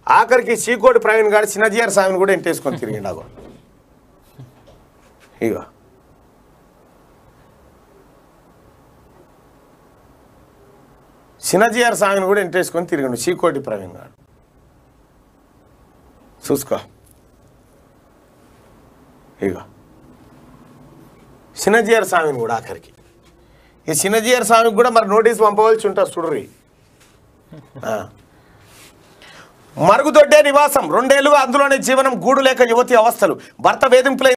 ఆఖరికి చీకోటి ప్రవీణ్ గారు చిన్నజీఆర్ స్వామిని కూడా ఎంటేసుకొని తిరిగిండు అగో ఇగో చిన్నజీఆర్ స్వామిని కూడా ఎంటేసుకొని తిరిగిండు చీకోటి ప్రవీణ్ గారు చూసుకో ఇగో చిన్నజీఆర్ స్వామిని కూడా ఆఖరికి ఈ చిన్నజీఆర్ స్వామికి కూడా మరి నోటీస్ పంపవలసి ఉంటుంది చూడరి ఆ. మరుగుదొడ్డే నివాసం రెండేళ్లుగా అందులోనే జీవనం గూడు లేక యువతి అవస్థలు భర్త వేధింపుల